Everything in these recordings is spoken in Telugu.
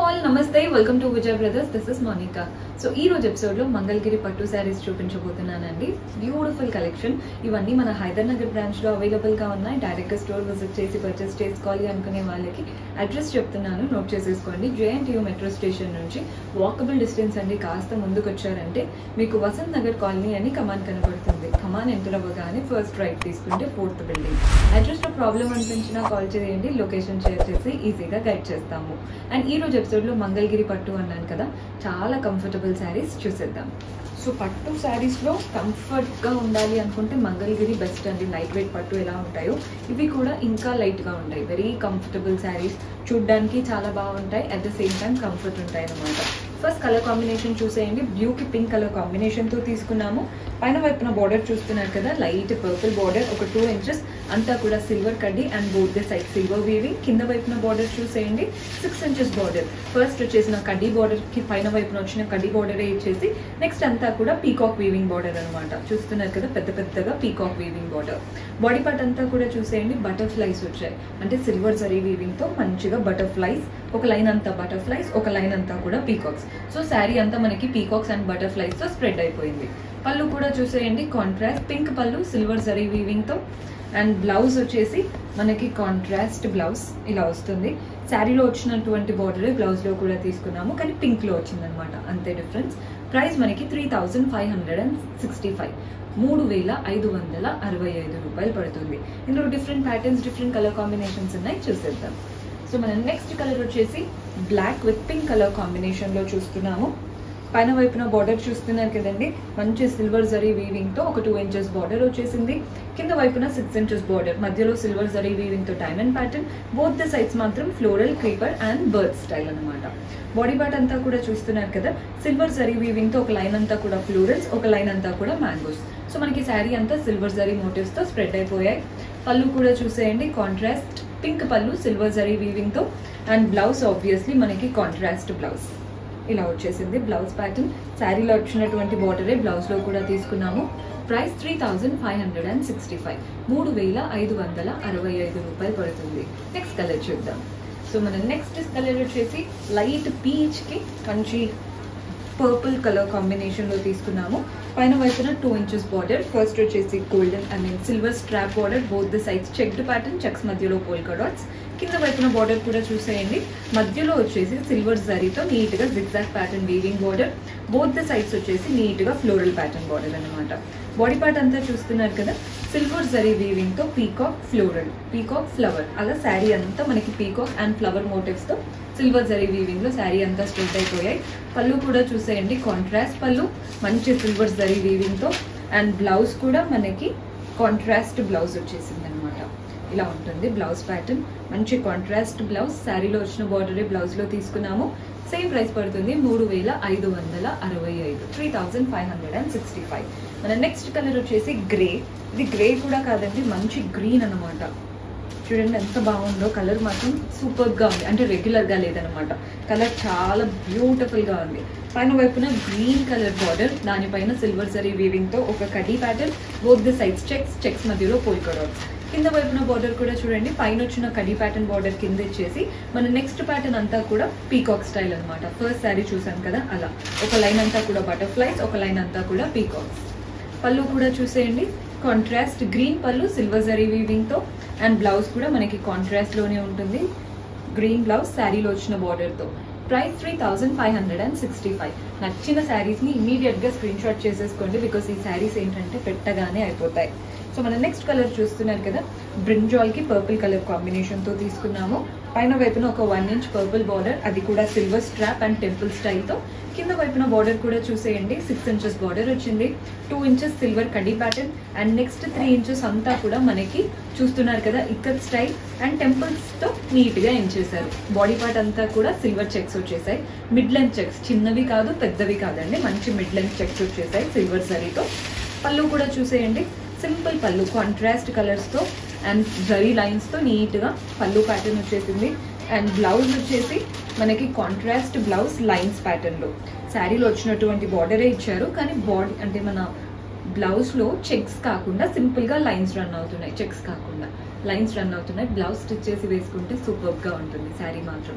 ఆల్ నమస్తే welcome to Vijay brothers this is Monika so ఈ రోజు ఎపిసోడ్ లో మంగళగిరి పట్టు శారీస్ చూపించబోతున్నానండి బ్యూటిఫుల్ కలెక్షన్ ఇవన్నీ మన హైదర్ నగర్ బ్రాంచ్ లో అవైలబుల్ గా ఉన్నాయి డైరెక్ట్ గా స్టోర్ విజిట్ చేసి పర్చేస్ చేసుకోవాలి అనుకునే వాళ్ళకి అడ్రస్ చెప్తున్నాను నోట్ చేసేసుకోండి జేఎన్టీయూ మెట్రో స్టేషన్ నుంచి వాకబుల్ డిస్టెన్స్ అండి కాస్త ముందుకు వచ్చారంటే మీకు వసంత్ నగర్ కాలనీ అని కమాన్ కనబడుతుంది కమాన్ ఎంటర్ అవ్వగానే ఫస్ట్ రైట్ తీసుకుంటే ఫోర్త్ బిల్డింగ్ అడ్రస్ లో ప్రాబ్లం అనిపించినా కాల్ చేయండి లొకేషన్ షేర్ చేసి ఈజీగా గైడ్ చేస్తాము అండ్ ఈ రోజు ఎపిసోడ్ లో మంగళగిరి పట్టు అన్నాను కదా చాలా కంఫర్టబుల్ శారీస్ చూసేద్దాం సో పట్టు శారీస్ లో కంఫర్ట్ గా ఉండాలి అనుకుంటే మంగళగిరి బెస్ట్ అండి లైట్ వెయిట్ పట్టు ఎలా ఉంటాయో ఇవి కూడా ఇంకా లైట్ గా ఉంటాయి వెరీ కంఫర్టబుల్ శారీస్ చూడ్డానికి చాలా బాగుంటాయి at the same time comfort ఉంటాయి అనమాట ఫస్ట్ కలర్ కాంబినేషన్ చూసేయండి బ్లూకి పింక్ కలర్ కాంబినేషన్ తో తీసుకున్నాము పైన వైపున బార్డర్ చూస్తున్నారు కదా లైట్ పర్పుల్ బార్డర్ ఒక టూ ఇంచెస్ అంతా కూడా సిల్వర్ కడ్డీ and both the side silver weaving కింద వైపున బార్డర్ చూసేయండి సిక్స్ ఇంచెస్ బార్డర్ ఫస్ట్ వచ్చేసిన కడ్డీ బార్డర్ కి పైన వైపున వచ్చిన కడ్డీ బార్డర్ ఇచ్చేసి నెక్స్ట్ అంతా కూడా పీకాక్ వీవింగ్ బార్డర్ అనమాట చూస్తున్నారు కదా పెద్ద పెద్దగా peacock weaving border body part అంతా కూడా చూసేయండి బటర్ఫ్లైస్ వచ్చాయి అంటే సిల్వర్ జరీ వీవింగ్ తో మంచిగా బటర్ఫ్లైస్ ఒక లైన్ అంతా బటర్ఫ్లైస్ ఒక లైన్ అంతా కూడా పీకాక్స్ సో శారీ అంతా మనకి పీకాక్స్ అండ్ బటర్ఫ్లైస్ తో స్ప్రెడ్ అయిపోయింది పళ్ళు కూడా చూసేయండి కాంట్రాస్ట్ పింక్ పళ్ళు సిల్వర్ జరీ వీవింగ్ తో అండ్ బ్లౌజ్ వచ్చేసి మనకి కాంట్రాస్ట్ బ్లౌజ్ ఇలా వస్తుంది శారీలో వచ్చినటువంటి బార్డర్ బ్లౌజ్ లో కూడా తీసుకున్నాము కానీ పింక్ లో వచ్చిందనమాట అంతే డిఫరెన్స్ ప్రైస్ మనకి three thousand five hundred and sixty five మూడు వేల ఐదు వందల అరవై ఐదు రూపాయలు పడుతుంది ఇందులో different patterns different colour combinations ఉన్నాయి చూసేద్దాం సో మన నెక్స్ట్ కలర్ వచ్చేసి black with pink colour combination లో చూస్తున్నాము పైన వైపున బార్డర్ చూస్తున్నారు కదండి మంచి సిల్వర్ జరీ వీవింగ్ తో ఒక టూ ఇంచెస్ బార్డర్ వచ్చేసింది కింద వైపున సిక్స్ ఇంచెస్ బార్డర్ మధ్యలో సిల్వర్ జరీ వీవింగ్ తో diamond pattern both the sides మాత్రం floral creeper and bird style అనమాట బాడీ పార్ట్ అంతా కూడా చూస్తున్నారు కదా సిల్వర్ జరీ వీవింగ్ తో ఒక లైన్ అంతా కూడా ఫ్లోరల్స్ ఒక లైన్ అంతా కూడా మ్యాంగోస్ సో మనకి శారీ అంతా సిల్వర్ జరీ మోటివ్స్ తో స్ప్రెడ్ అయిపోయాయి పళ్ళు కూడా చూసేయండి కాంట్రాస్ట్ పింక్ పళ్ళు సిల్వర్ జరీ వీవింగ్ తో అండ్ బ్లౌజ్ ఆబ్వియస్లీ మనకి కాంట్రాస్ట్ బ్లౌజ్ ఇలా వచ్చేసింది బ్లౌజ్ ప్యాటర్న్ శారీలో వచ్చినటువంటి బార్డరే బ్లౌజ్ లో కూడా తీసుకున్నాము price three thousand five hundred and sixty five మూడు వేల ఐదు వందల అరవై ఐదు రూపాయలు పడుతుంది నెక్స్ట్ కలర్ చూద్దాం సో మన నెక్స్ట్ కలర్ వచ్చేసి లైట్ పీచ్ కి మంచి పర్పుల్ కలర్ కాంబినేషన్ లో తీసుకున్నాము పైన వైపున టూ ఇంచెస్ బార్డర్ ఫస్ట్ వచ్చేసి golden I mean silver strap border both the sides checked pattern checks మధ్యలో పోల్కా డాట్స్ కింద వైపున బార్డర్ కూడా చూసేయండి మధ్యలో వచ్చేసి సిల్వర్ జరీతో నీట్ గా zigzag pattern weaving border both the sides వచ్చేసి నీట్ గా ఫ్లోరల్ ప్యాటర్న్ బార్డర్ అనమాట బాడీ పార్ట్ అంతా చూస్తున్నారు కదా సిల్వర్ జరీ వీవింగ్ తో పీకాక్ ఫ్లోరల్ పీకాక్ ఫ్లవర్ అలా శారీ అంతా మనకి పీకాక్ అండ్ ఫ్లవర్ మోటివ్స్ తో సిల్వర్ జరీ వీవింగ్ లో శారీ అంతా స్ప్రెడ్ అయిపోయాయి పళ్ళు కూడా చూసేయండి కాంట్రాస్ట్ పళ్ళు మంచి సిల్వర్ జరీ వీవింగ్ తో అండ్ బ్లౌజ్ కూడా మనకి కాంట్రాస్ట్ బ్లౌజ్ వచ్చేసింది అనమాట ఇలా ఉంటుంది బ్లౌజ్ ప్యాటర్న్ మంచి కాంట్రాస్ట్ బ్లౌజ్ శారీలో వచ్చిన బార్డరే బ్లౌజ్ లో తీసుకున్నాము సేమ్ ప్రైస్ పడుతుంది మూడు వేల ఐదు వందల అరవై ఐదు three thousand five hundred and sixty five మన నెక్స్ట్ కలర్ వచ్చేసి గ్రే ఇది గ్రే కూడా కాదండి మంచి గ్రీన్ అనమాట చూడండి ఎంత బాగుందో కలర్ మాత్రం సూపర్ గా ఉంది అంటే రెగ్యులర్ గా లేదనమాట కలర్ చాలా బ్యూటిఫుల్ గా ఉంది పైన వైపున గ్రీన్ కలర్ బార్డర్ దానిపైన సిల్వర్ జరీ వీవింగ్ తో ఒక కడీ pattern both the sides checks checks మధ్యలో పోల్కా డాట్స్ కింద వైపున బార్డర్ కూడా చూడండి పైన వచ్చిన కడీ ప్యాటర్న్ బార్డర్ కింద ఇచ్చేసి మన నెక్స్ట్ ప్యాటర్న్ అంతా కూడా పీకాక్ స్టైల్ అనమాట ఫస్ట్ శారీ చూసాను కదా అలా ఒక లైన్ అంతా కూడా బటర్ఫ్లైస్ ఒక లైన్ అంతా కూడా పీకాక్స్ పళ్ళు కూడా చూసేయండి కాంట్రాస్ట్ గ్రీన్ పళ్ళు సిల్వర్ జరీ వీవింగ్ తో అండ్ బ్లౌజ్ కూడా మనకి కాంట్రాస్ట్ లోనే ఉంటుంది గ్రీన్ బ్లౌజ్ శారీలో వచ్చిన బార్డర్ తో price three thousand five hundred and sixty five నచ్చిన శారీస్ ని ఇమీడియట్ గా స్క్రీన్ షాట్ చేసేసుకోండి బికాస్ ఈ శారీస్ ఏంటంటే పెట్టగానే అయిపోతాయి సో మన నెక్స్ట్ కలర్ చూస్తున్నారు కదా బ్రింజాల్ కి పర్పుల్ కలర్ కాంబినేషన్ తో తీసుకున్నాము పైన వైపున ఒక వన్ ఇంచ్ పర్పుల్ బార్డర్ అది కూడా silver strap and temple style తో కింద వైపున బార్డర్ కూడా చూసేయండి సిక్స్ ఇంచెస్ బార్డర్ వచ్చింది టూ ఇంచెస్ సిల్వర్ కడీ pattern and next three inches అంతా కూడా మనకి చూస్తున్నారు కదా ఇక్కత్ స్టైల్ అండ్ టెంపుల్స్ తో నీట్ గా ఎంచేశారు బాడీ పార్ట్ అంతా కూడా సిల్వర్ చెక్స్ వచ్చేసాయి మిడ్ లెంత్ చెక్స్ చిన్నవి కాదు పెద్దవి కాదండి మంచి మిడ్ లెంత్ చెక్స్ వచ్చేసాయి సిల్వర్ జరీతో పళ్ళు కూడా చూసేయండి సింపుల్ పళ్ళు కాంట్రాస్ట్ కలర్స్ తో అండ్ జరీ లైన్స్ తో నీట్ గా పళ్ళు ప్యాటర్న్ వచ్చేసింది అండ్ బ్లౌజ్ వచ్చేసి మనకి కాంట్రాస్ట్ బ్లౌజ్ లైన్స్ ప్యాటర్న్ లో శారీలో వచ్చినటువంటి బార్డరే ఇచ్చారు కానీ బాడీ అంటే మన బ్లౌజ్ లో చెక్స్ కాకుండా సింపుల్ గా లైన్స్ రన్ అవుతున్నాయి చెక్స్ కాకుండా లైన్స్ రన్ అవుతున్నాయి బ్లౌజ్ స్టిచ్ చేసి వేసుకుంటే సూపర్ గా ఉంటుంది శారీ మాత్రం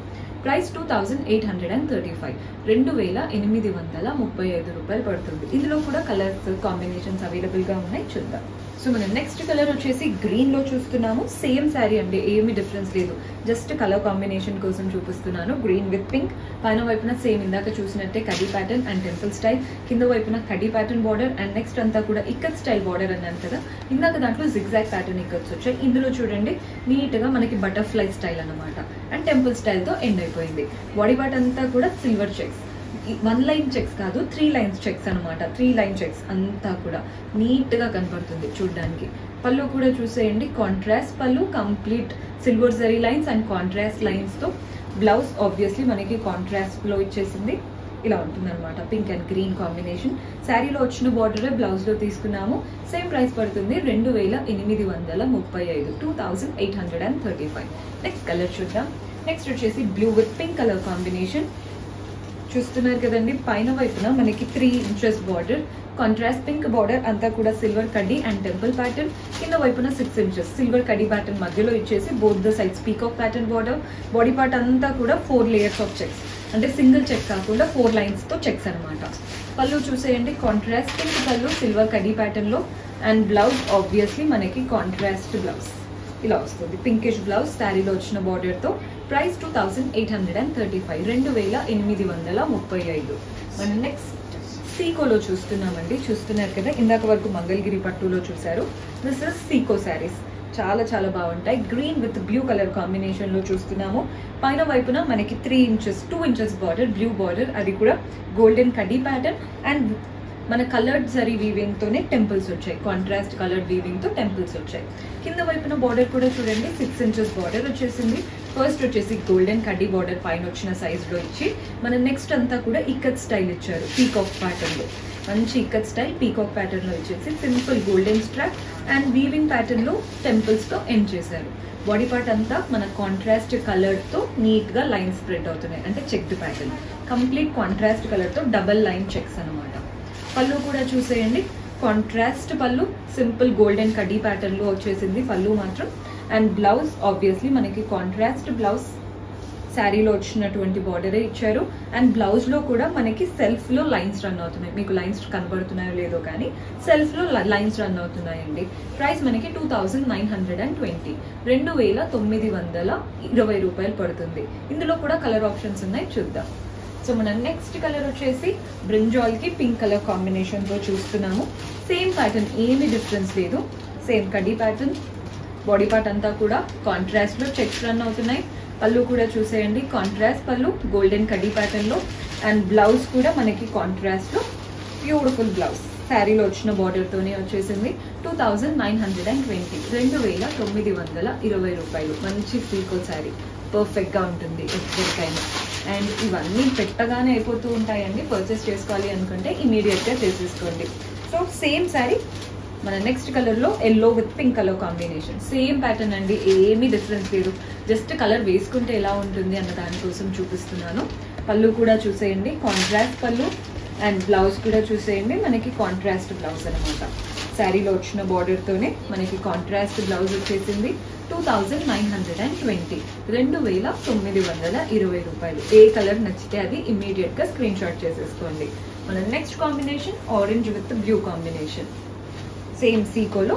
price two thousand eight hundred and thirty five రెండు వేల ఎనిమిది వందల ముప్పై ఐదు రూపాయలు పడుతుంది ఇందులో కూడా కలర్స్ కాంబినేషన్స్ అవైలబుల్ గా ఉన్నాయి చూద్దాం సో మనం నెక్స్ట్ కలర్ వచ్చేసి గ్రీన్ లో చూస్తున్నాము సేమ్ శారీ అండి ఏమి డిఫరెన్స్ లేదు జస్ట్ కలర్ కాంబినేషన్ కోసం చూపిస్తున్నాను గ్రీన్ విత్ పింక్ పైన వైపున సేమ్ ఇందాక చూసినట్టే కడీ ప్యాటర్న్ అండ్ టెంపుల్ స్టైల్ కింద వైపున కడీ ప్యాటర్న్ బార్డర్ అండ్ నెక్స్ట్ అంతా కూడా ఇక్కత్ స్టైల్ బార్డర్ అన్నాను కదా ఇందాక దాంట్లో జిగ్జాగ్ ప్యాటర్న్ ఇక్కత్స్ వచ్చాయి ఇందులో చూడండి నీట్ గా మనకి బటర్ఫ్లై స్టైల్ అన్నమాట అండ్ టెంపుల్ స్టైల్ తో ఎండ్ అయిపోయింది బాడీ పార్ట్ అంతా కూడా silver checks one line checks కాదు త్రీ లైన్స్ చెక్స్ అనమాట త్రీ లైన్ చెక్స్ అంతా కూడా నీట్ గా కనపడుతుంది చూడడానికి పళ్ళు కూడా చూసేయండి కాంట్రాస్ట్ పళ్ళు కంప్లీట్ సిల్వర్ జరీ లైన్స్ అండ్ కాంట్రాస్ట్ లైన్స్ తో బ్లౌజ్ ఆబ్వియస్లీ మనకి కాంట్రాస్ట్ లో ఇచ్చేసింది ఇలా ఉంటుంది అనమాట పింక్ అండ్ గ్రీన్ కాంబినేషన్ శారీలో వచ్చిన బార్డర్ బ్లౌజ్ లో తీసుకున్నాము సేమ్ ప్రైస్ పడుతుంది రెండు వేల ఎనిమిది వందల ముప్పై ఐదు two thousand eight hundred and thirty five next colour చూద్దాం నెక్స్ట్ వచ్చేసి blue with pink colour combination చూస్తున్నారు కదండి పైన వైపున మనకి three inches border contrast pink border అంతా కూడా సిల్వర్ కడ్డీ అండ్ టెంపుల్ ప్యాటర్న్ కింద వైపున సిక్స్ ఇంచెస్ సిల్వర్ కడ్డీ ప్యాటర్న్ మధ్యలో ఇచ్చేసి both the sides peacock pattern border body part అంతా కూడా ఫోర్ లేయర్స్ ఆఫ్ చెక్స్ అంటే సింగిల్ చెక్ కాకుండా ఫోర్ లైన్స్ తో చెక్స్ అనమాట పళ్ళు చూసేయండి కాంట్రాస్ట్ పింక్ పళ్ళు సిల్వర్ కడ్డీ ప్యాటర్న్ లో అండ్ బ్లౌజ్ ఆబ్వియస్లీ మనకి కాంట్రాస్ట్ బ్లౌజ్ ఇలా వస్తుంది పింకిష్ బ్లౌజ్ శారీలో వచ్చిన బార్డర్ తో price two thousand eight hundred and thirty five రెండు వేల ఎనిమిది వందల ముప్పై ఐదు మనం నెక్స్ట్ సీకోలో చూస్తున్నామండి చూస్తున్నారు కదా ఇందాక వరకు మంగళగిరి పట్టులో చూసారు దిస్ ఇస్ సీకో శారీస్ చాలా చాలా బాగుంటాయి green with blue colour combination లో చూస్తున్నాము పైన వైపున మనకి three inches two inches border blue border అది కూడా గోల్డెన్ కడీ ప్యాటర్న్ అండ్ మన కలర్డ్ జరీ వీవింగ్ తోనే టెంపుల్స్ వచ్చాయి కాంట్రాస్ట్ కలర్డ్ వీవింగ్ తో టెంపుల్స్ వచ్చాయి కింద వైపున బార్డర్ కూడా చూడండి సిక్స్ ఇంచెస్ బార్డర్ వచ్చేసింది ఫస్ట్ వచ్చేసి గోల్డెన్ కడ్డీ బార్డర్ పైన వచ్చిన సైజ్ లో ఇచ్చి మన నెక్స్ట్ అంతా కూడా ఇక్కత్ స్టైల్ ఇచ్చారు పీకాక్ ప్యాటర్న్ లో మంచి ఇక్కత్ స్టైల్ పీకాక్ ప్యాటర్న్ లో ఇచ్చేసి simple golden strap and weaving pattern లో టెంపుల్స్ తో ఎండ్ చేశారు బాడీ పార్ట్ అంతా మన కాంట్రాస్ట్ కలర్ తో నీట్ గా లైన్ స్ప్రెడ్ అవుతున్నాయి అంటే checked pattern complete contrast colour తో డబల్ లైన్ చెక్స్ అనమాట పళ్ళు కూడా చూసేయండి కాంట్రాస్ట్ పళ్ళు సింపుల్ గోల్డెన్ కడ్డీ ప్యాటర్న్ లో వచ్చేసింది పళ్ళు మాత్రం అండ్ బ్లౌజ్ ఆబ్వియస్లీ మనకి కాంట్రాస్ట్ బ్లౌజ్ శారీలో వచ్చినటువంటి బార్డరే ఇచ్చారు అండ్ బ్లౌజ్ లో కూడా మనకి సెల్ఫ్ లో లైన్స్ రన్ అవుతున్నాయి మీకు లైన్స్ కనబడుతున్నాయో లేదో కానీ సెల్ఫ్ లో లైన్స్ రన్ అవుతున్నాయండి ప్రైస్ మనకి two thousand nine hundred and twenty రెండు వేల తొమ్మిది వందల ఇరవై రూపాయలు పడుతుంది ఇందులో కూడా కలర్ ఆప్షన్స్ ఉన్నాయి చూద్దాం సో మనం నెక్స్ట్ కలర్ వచ్చేసి బ్రింజాల్ కి పింక్ కలర్ కాంబినేషన్ తో చూస్తున్నాము సేమ్ ప్యాటర్న్ ఏమి డిఫరెన్స్ లేదు సేమ్ కడ్డీ ప్యాటర్న్ బాడీ పార్ట్ అంతా కూడా కాంట్రాస్ట్ లో చెక్స్ రన్ అవుతున్నాయి పళ్ళు కూడా చూసేయండి కాంట్రాస్ట్ పళ్ళు గోల్డెన్ కడ్డీ ప్యాటర్న్ లో అండ్ బ్లౌజ్ కూడా మనకి కాంట్రాస్ట్ లో బ్యూటిఫుల్ బ్లౌజ్ శారీలో వచ్చిన బార్డర్ తోనే వచ్చేసింది two thousand nine hundred and twenty రెండు వేల తొమ్మిది వందల ఇరవై రూపాయలు మంచి సీకో శారీ పర్ఫెక్ట్ గా ఉంటుంది ఎప్పటికైనా అండ్ ఇవన్నీ పెట్టగానే అయిపోతూ ఉంటాయండి పర్చేస్ చేసుకోవాలి అనుకుంటే ఇమీడియట్ గా చేసేసుకోండి సో సేమ్ శారీ మన నెక్స్ట్ కలర్ లో yellow with pink colour combination same pattern అండి ఏమీ డిఫరెన్స్ లేదు జస్ట్ కలర్ వేసుకుంటే ఎలా ఉంటుంది అన్న దానికోసం చూపిస్తున్నాను పళ్ళు కూడా చూసేయండి కాంట్రాస్ట్ పళ్ళు అండ్ బ్లౌజ్ కూడా చూసేయండి మనకి కాంట్రాస్ట్ బ్లౌజ్ అనమాట శారీలో వచ్చిన బార్డర్ తోనే మనకి కాంట్రాస్ట్ బ్లౌజ్ వచ్చేసింది two thousand nine hundred and twenty రెండు వేల తొమ్మిది వందల ఇరవై రూపాయలు ఏ కలర్ నచ్చితే అది ఇమీడియట్ గా స్క్రీన్ షాట్ చేసేసుకోండి మన next combination orange with blue combination same సీకోలో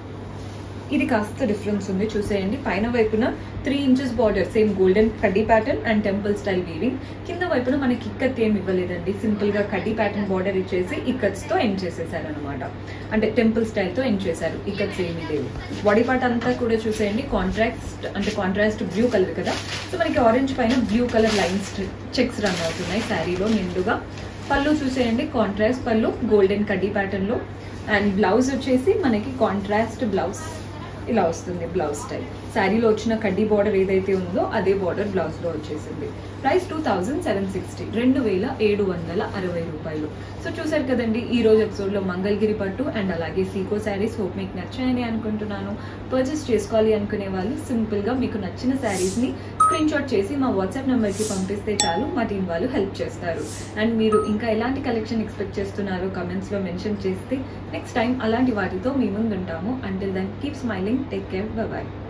ఇది కాస్త డిఫరెన్స్ ఉంది చూసేయండి పైన వైపున three inches border same golden కడ్డీ pattern and temple style weaving కింద వైపున మనకి ఇక్కత్ ఏమి ఇవ్వలేదండి సింపుల్ గా కడ్డీ ప్యాటర్న్ బార్డర్ ఇచ్చేసి ఇక్కత్స్ తో ఎండ్ చేసేసారు అనమాట అంటే టెంపుల్ స్టైల్ తో ఎండ్ చేశారు ఇక్కత్స్ ఏమీ లేవు బాడీ పార్ట్ అంతా కూడా చూసేయండి కాంట్రాక్ట్ అంటే కాంట్రాస్ట్ బ్లూ కలర్ కదా సో మనకి ఆరెంజ్ పైన blue colour lines checks run అవుతున్నాయి శారీలో నిండుగా పళ్ళు చూసేయండి కాంట్రాస్ట్ పళ్ళు గోల్డెన్ కడ్డీ ప్యాటర్న్ లో అండ్ బ్లౌజ్ వచ్చేసి మనకి కాంట్రాస్ట్ బ్లౌజ్ ఇలా వస్తుంది బ్లౌజ్ స్టైల్ శారీలో వచ్చిన కడ్డీ బార్డర్ ఏదైతే ఉందో అదే బార్డర్ బ్లౌజ్ లో వచ్చేసింది price two thousand seven sixty రెండు వేల ఏడు వందల అరవై రూపాయలు సో చూసారు కదండి ఈ రోజు ఎపిసోడ్ లో మంగళగిరి పట్టు అండ్ అలాగే సీకో శారీస్ హోప్ మీకు నచ్చాయని అనుకుంటున్నాను పర్చేస్ చేసుకోవాలి అనుకునే వాళ్ళు సింపుల్ గా మీకు నచ్చిన శారీస్ ని స్క్రీన్ షాట్ చేసి మా వాట్సాప్ నెంబర్ కి పంపిస్తే చాలు మా టీం వాళ్ళు హెల్ప్ చేస్తారు అండ్ మీరు ఇంకా ఎలాంటి కలెక్షన్ ఎక్స్పెక్ట్ చేస్తున్నారో కమెంట్స్ లో మెన్షన్ చేస్తే నెక్స్ట్ టైం అలాంటి వాటితో మీ ముందు ఉంటాము until then keep smiling take care bye